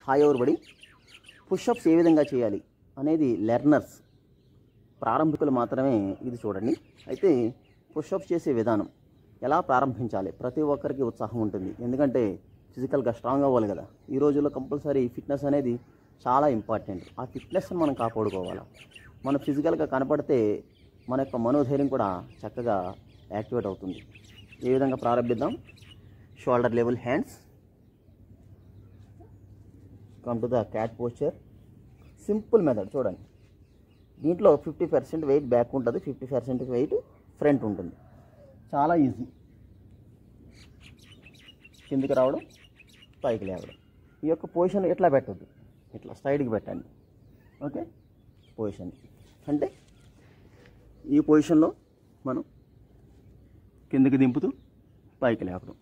Hi everybody push-ups ఏ విధంగా చేయాలి అనేది లెర్నర్స్ ప్రారంభికులు మాత్రమే ఇది చూడండి అయితే పుషప్స్ చేసే విధానం ఎలా ప్రారంభించాలి ప్రతి ఒక్కరికి ఉత్సాహం ఉంటుంది ఎందుకంటే ఫిజికల్గా స్ట్రాంగ్ అవ్వాలి కదా ఈ రోజుల్లో కంపల్సరీ ఫిట్నెస్ అనేది చాలా ఇంపార్టెంట్ ఆ ఫిట్నెస్ని మనం కాపాడుకోవాలి మన ఫిజికల్గా కనపడితే మన యొక్క మనోధైర్యం కూడా చక్కగా యాక్టివేట్ అవుతుంది ఏ విధంగా ప్రారంభిద్దాం shoulder level hands come to the cat posture simple method చూడండి దీంట్లో ఫిఫ్టీ పర్సెంట్ వెయిట్ బ్యాక్ ఉంటుంది ఫిఫ్టీ పర్సెంట్ వెయిట్ ఫ్రంట్ ఉంటుంది చాలా ఈజీ కిందికి రావడం పైకి లేవడం ఈ యొక్క పొజిషన్ ఎట్లా పెట్టద్దు ఇట్లా సైడ్కి పెట్టండి ఓకే పొజిషన్ అంటే ఈ పొజిషన్లో మనం కిందికి దింపుతూ పైకి లేపడం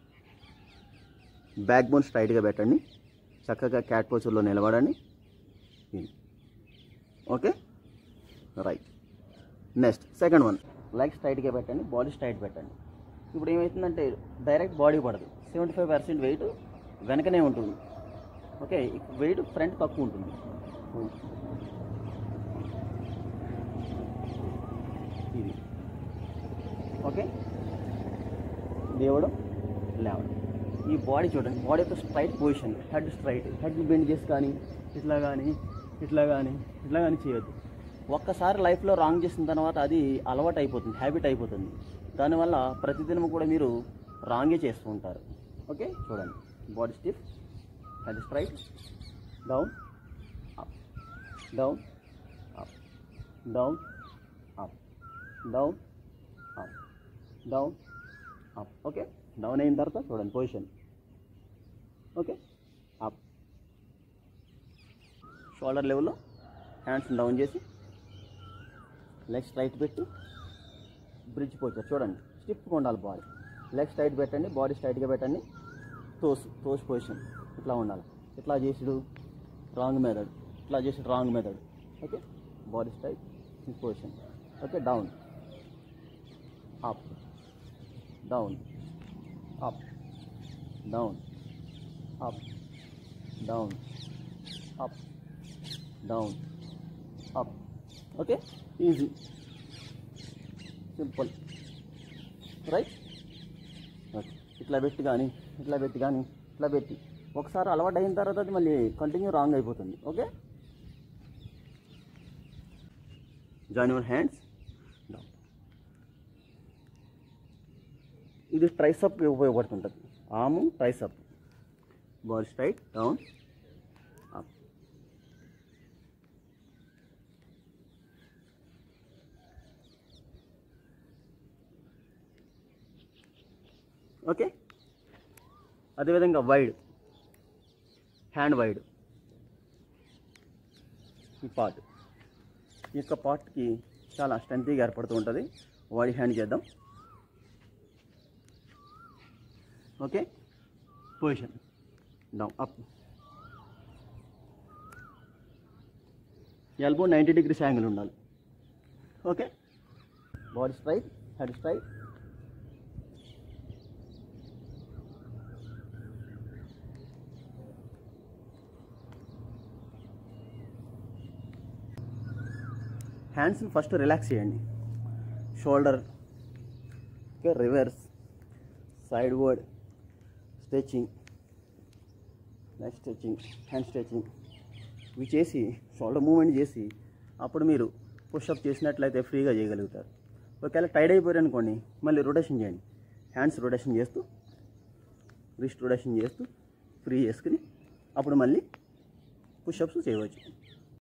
బ్యాక్ బోన్ స్ట్రైట్గా పెట్టండి చక్కగా క్యాట్ పోచర్లో నిలబడండి ఇది. Okay right next second one leg స్ట్రైట్గా పెట్టండి బాడీ స్ట్రైట్ పెట్టండి ఇప్పుడు ఏమవుతుందంటే డైరెక్ట్ బాడీ పడదు సెవెంటీ ఫైవ్ పర్సెంట్ వెయిట్ వెనకనే ఉంటుంది ఓకే వెయిట్ ఫ్రంట్ తక్కువ ఉంటుంది ఇది ఓకే లేవడం లేవడం ఈ బాడీ చూడండి బాడీ యొక్క straight position head straight head bend చేసి కానీ ఇట్లా కానీ ఇట్లా కానీ ఇట్లా కానీ చేయొద్దు ఒక్కసారి లైఫ్లో రాంగ్ చేసిన తర్వాత అది అలవాటు అయిపోతుంది హ్యాబిట్ అయిపోతుంది దానివల్ల ప్రతిదినం కూడా మీరు రాంగే చేస్తూ ఉంటారు ఓకే చూడండి body stiff head straight down up down up down up down up down up okay down అయిన తర్వాత చూడండి పొజిషన్ ఓకే అప్ షోల్డర్ లెవెల్లో హ్యాండ్స్ డౌన్ చేసి లెగ్ స్ట్రైట్ పెట్టి బ్రిడ్జ్ పోచారు చూడండి స్టిఫ్గా ఉండాలి బాడీ లెగ్ స్ట్రైట్ పెట్టండి బాడీ స్ట్రైట్గా పెట్టండి తోస్ తోస్ పొజిషన్ ఇట్లా ఉండాలి ఇట్లా చేసుడు రాంగ్ మెథడ్ ఇట్లా చేసి wrong method okay body straight position okay down up down up down up down up down up okay easy simple right okay ఇట్లా పెట్టి కానీ ఇట్లా పెట్టి కానీ ఇట్లా పెట్టి ఒకసారి అలవాటు అయిన తర్వాత అది మళ్ళీ కంటిన్యూ రాంగ్ అయిపోతుంది ఓకే జాయిన్ యువర్ హ్యాండ్స్ ఇది ట్రైసప్కి ఉపయోగపడుతుంటుంది ఆము tricep body straight down up okay అదేవిధంగా వైడ్ హ్యాండ్ వైడ్ ఈ పార్ట్ ఈ యొక్క పార్ట్కి చాలా స్ట్రెంత్గా ఏర్పడుతూ ఉంటుంది వైడ్ హ్యాండ్ చేద్దాం okay position down up elbow ninety degrees angle ఉండాలి okay body straight head straight హ్యాండ్స్ని ఫస్ట్ రిలాక్స్ చేయండి shoulder okay reverse sideward stretching neck stretching hand stretching ఇవి చేసి షోల్డర్ మూమెంట్ చేసి అప్పుడు మీరు పుషప్ చేసినట్లయితే ఫ్రీగా చేయగలుగుతారు ఒకవేళ టైడ్ అయిపోయారు అనుకోండి మళ్ళీ రొటేషన్ చేయండి హ్యాండ్స్ రొటేషన్ చేస్తూ రిస్ట్ రొటేషన్ చేస్తూ ఫ్రీ చేసుకుని అప్పుడు మళ్ళీ పుషప్స్ చేయవచ్చు